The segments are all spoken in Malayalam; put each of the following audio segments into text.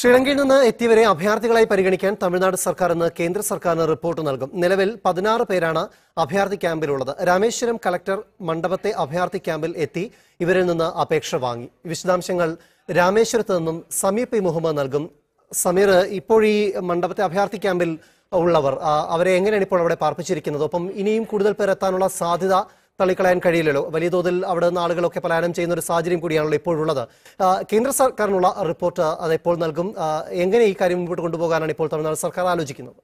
ശ്രീലങ്കയിൽ നിന്ന് എത്തിയവരെ അഭയാർത്ഥികളായി പരിഗണിക്കാൻ തമിഴ്നാട് സർക്കാർ ഇന്ന് കേന്ദ്ര സർക്കാരിന് റിപ്പോർട്ട് നൽകും നിലവിൽ പതിനാറ് പേരാണ് അഭയാർത്ഥി ക്യാമ്പിലുള്ളത് രാമേശ്വരം കളക്ടർ മണ്ഡപത്തെ അഭയാർത്ഥി ക്യാമ്പിൽ എത്തി ഇവരിൽ നിന്ന് അപേക്ഷ വാങ്ങി വിശദാംശങ്ങൾ രാമേശ്വരത്ത് നിന്നും സമീർ പി മുഹമ്മദ് നൽകും സമീർ ഇപ്പോൾ ഈ മണ്ഡപത്തെ അഭയാർത്ഥി ക്യാമ്പിൽ ഉള്ളവർ ആ, അവരെ എങ്ങനെയാണ് ഇപ്പോൾ അവിടെ പാർപ്പിച്ചിരിക്കുന്നത് ഒപ്പം ഇനിയും കൂടുതൽ പേർ എത്താനുള്ള സാധ്യത തള്ളിക്കളയാൻ കഴിയില്ലല്ലോ വലിയ തോതിൽ അവിടെ നിന്ന് ആളുകളൊക്കെ പലായനം ചെയ്യുന്ന ഒരു സാഹചര്യം കൂടിയാണല്ലോ ഇപ്പോഴുള്ളത് ആ, കേന്ദ്ര സർക്കാരിനുള്ള റിപ്പോർട്ട് അത് എപ്പോൾ നൽകും ആ, എങ്ങനെ ഈ കാര്യം മുമ്പോട്ട് കൊണ്ടുപോകാനാണ് ഇപ്പോൾ തമിഴ്നാട് സർക്കാർ ആലോചിക്കുന്നത്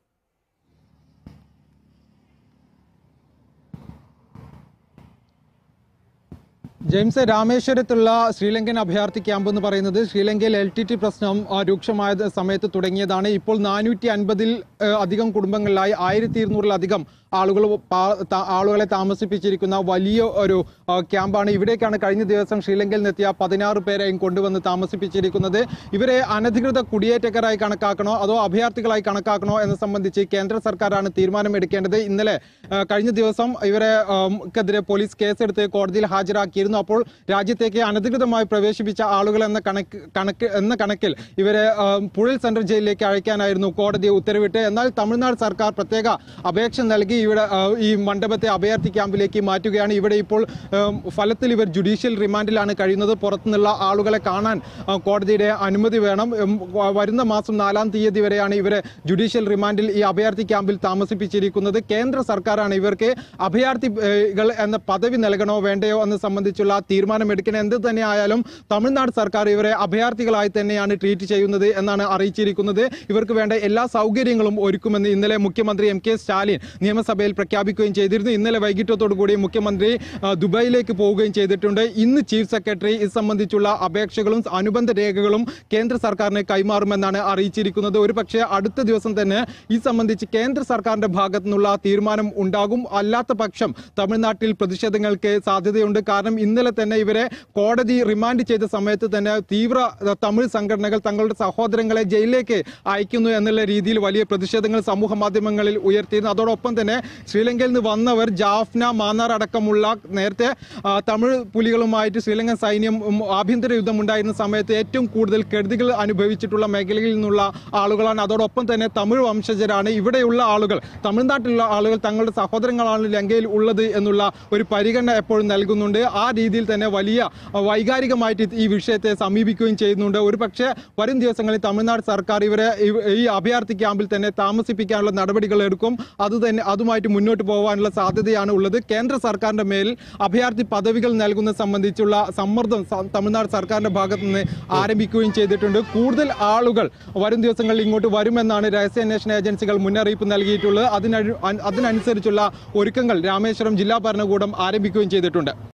ജെയിംസ് രാമേശ്വരത്തുള്ള ശ്രീലങ്കൻ അഭയാർത്ഥി ക്യാമ്പ് എന്ന് പറയുന്നത് ശ്രീലങ്കയിൽ എൽ ടി ടി പ്രശ്നം ആ, രൂക്ഷമായ സമയത്ത് തുടങ്ങിയതാണ് ഇപ്പോൾ നാനൂറ്റി അൻപതിൽ അധികം കുടുംബങ്ങളിലായി ആയിരത്തി ഇരുന്നൂറിലധികം ആളുകൾ പാ- ത- ആളുകളെ താമസിപ്പിച്ചിരിക്കുന്ന വലിയ ഒരു ആ, ക്യാമ്പാണ് ഇവിടേക്കാണ് കഴിഞ്ഞ ദിവസം ശ്രീലങ്കയിൽ നിന്നെത്തിയ പതിനാറ് പേരെയും കൊണ്ടുവന്ന് താമസിപ്പിച്ചിരിക്കുന്നത് ഇവരെ അനധികൃത കുടിയേറ്റക്കാരായി കണക്കാക്കണോ അതോ അഭയാർത്ഥികളായി കണക്കാക്കണോ എന്ന് സംബന്ധിച്ച് കേന്ദ്ര സർക്കാരാണ് തീരുമാനമെടുക്കേണ്ടത് ഇന്നലെ ആ, കഴിഞ്ഞ ദിവസം ഇവരെ ആം, ക്കെതിരെ പോലീസ് കേസെടുത്ത് കോടതിയിൽ ഹാജരാക്കിയിരുന്നു അപ്പോൾ രാജ്യത്തേക്ക് അനധികൃതമായി പ്രവേശിപ്പിച്ച ആളുകൾ എന്ന കണക്ക് കണക്ക് എന്ന കണക്കിൽ ഇവരെ ആം, പുഴൽ സെൻട്രൽ ജയിലിലേക്ക് അയക്കാനായിരുന്നു കോടതി ഉത്തരവിട്ട് എന്നാൽ തമിഴ്നാട് സർക്കാർ പ്രത്യേക അപേക്ഷ നൽകി ഇവിടെ ആ, ഈ മണ്ഡപത്തെ അഭയാർത്ഥി ക്യാമ്പിലേക്ക് മാറ്റുകയാണ് ഇവിടെ ഇപ്പോൾ ആം, ഫലത്തിൽ ഇവർ ജുഡീഷ്യൽ റിമാൻഡിലാണ് കഴിയുന്നത് പുറത്തുനിന്നുള്ള ആളുകളെ കാണാൻ ആ, കോടതിയുടെ അനുമതി വേണം ഉം, വ- വരുന്ന മാസം നാലാം തീയതി വരെയാണ് ഇവരെ ജുഡീഷ്യൽ റിമാൻഡിൽ ഈ അഭയാർത്ഥി ക്യാമ്പിൽ താമസിപ്പിച്ചിരിക്കുന്നത് കേന്ദ്ര സർക്കാരാണ് ഇവർക്ക് അഭയാർത്ഥികൾ എന്ന പദവി നൽകണോ വേണ്ടയോ എന്ന് സംബന്ധിച്ചുള്ള തീരുമാനം എടുക്കണം എന്ത് തന്നെ ആയാലും തമിഴ്നാട് സർക്കാർ ഇവരെ അഭയാർത്ഥികളായി തന്നെയാണ് ട്രീറ്റ് ചെയ്യുന്നത് എന്നാണ് അറിയിച്ചിരിക്കുന്നത് ഇവർക്ക് വേണ്ട എല്ലാ സൗകര്യങ്ങളും ഒരുക്കുമെന്ന് ഇന്നലെ മുഖ്യമന്ത്രി എം കെ സ്റ്റാലിൻ നിയമസഭയിൽ പ്രഖ്യാപിക്കുകയും ചെയ്തിരുന്നു ഇന്നലെ വൈകിട്ടത്തോടു കൂടി മുഖ്യമന്ത്രി ആ, ദുബായിലേക്ക് പോവുകയും ചെയ്തിട്ടുണ്ട് ഇന്ന് ചീഫ് സെക്രട്ടറി ഇത് സംബന്ധിച്ചുള്ള അപേക്ഷകളും അനുബന്ധ രേഖകളും കേന്ദ്ര സർക്കാരിന് കൈമാറുമെന്നാണ് അറിയിച്ചിരിക്കുന്നത് ഒരു പക്ഷേ അടുത്ത ദിവസം തന്നെ ഈ സംബന്ധിച്ച് കേന്ദ്ര സർക്കാരിന്റെ ഭാഗത്തു നിന്നുള്ള തീരുമാനം ഉണ്ടാകും അല്ലാത്ത പക്ഷം തമിഴ്നാട്ടിൽ പ്രതിഷേധങ്ങൾക്ക് സാധ്യതയുണ്ട് കാരണം ഇന്നലെ തന്നെ ഇവരെ കോടതി റിമാൻഡ് ചെയ്ത സമയത്ത് തന്നെ തീവ്ര അഹ്, തമിഴ് സംഘടനകൾ തങ്ങളുടെ സഹോദരങ്ങളെ ജയിലിലേക്ക് അയക്കുന്നു എന്നുള്ള രീതിയിൽ വലിയ പ്രതിഷേധങ്ങൾ സമൂഹ മാധ്യമങ്ങളിൽ ഉയർത്തിയിരുന്നു അതോടൊപ്പം തന്നെ ശ്രീലങ്കയിൽ നിന്ന് വന്നവർ ജാഫ്ന മാന്നാർ അടക്കമുള്ള നേരത്തെ ആ, തമിഴ് പുലികളുമായിട്ട് ശ്രീലങ്കൻ സൈന്യം ഉം, ആഭ്യന്തര യുദ്ധം ഉണ്ടായിരുന്ന സമയത്ത് ഏറ്റവും കൂടുതൽ കെടുതികൾ അനുഭവിച്ചിട്ടുള്ള മേഖലയിൽ നിന്നുള്ള ആളുകളാണ് അതോടൊപ്പം തന്നെ തമിഴ് വംശജരാണ് ഇവിടെയുള്ള ആളുകൾ തമിഴ്നാട്ടിലുള്ള ആളുകൾ തങ്ങളുടെ സഹോദരങ്ങളാണ് ലങ്കയിൽ ഉള്ളത് എന്നുള്ള ഒരു പരിഗണന എപ്പോഴും നൽകുന്നുണ്ട് ആ രീതിയിൽ തന്നെ വലിയ ആ, വൈകാരികമായിട്ട് ഈ വിഷയത്തെ സമീപിക്കുകയും ചെയ്യുന്നുണ്ട് ഒരു പക്ഷേ വരും ദിവസങ്ങളിൽ തമിഴ്നാട് സർക്കാർ ഇവരെ ഇവ- ഈ അഭയാർത്ഥി ക്യാമ്പിൽ തന്നെ താമസിപ്പിക്കാനുള്ള നടപടികൾ എടുക്കും അത് തന്നെ അതുമായിട്ട് മുന്നോട്ട് പോകാനുള്ള സാധ്യതയാണ് ഉള്ളത് കേന്ദ്ര സർക്കാരിന്റെ മേൽ അഭയാർത്ഥി പദവികൾ നൽകുന്ന സംബന്ധിച്ചുള്ള സമ്മർദ്ദം സ- തമിഴ്നാട് സർക്കാരിന്റെ ഭാഗത്തു നിന്ന് ആരംഭിക്കുകയും ചെയ്തിട്ടുണ്ട് കൂടുതൽ ആളുകൾ വരും ദിവസങ്ങളിൽ ഇങ്ങോട്ട് വരുമെന്നാണ് രഹസ്യാന്വേഷണ ഏജൻസികൾ മുന്നറിയിപ്പ് നൽകിയിട്ടുള്ളത് അതിനു അതിനനുസരിച്ചുള്ള ഒരുക്കങ്ങൾ രാമേശ്വരം ജില്ലാ ഭരണകൂടം ആരംഭിക്കുകയും ചെയ്തിട്ടുണ്ട്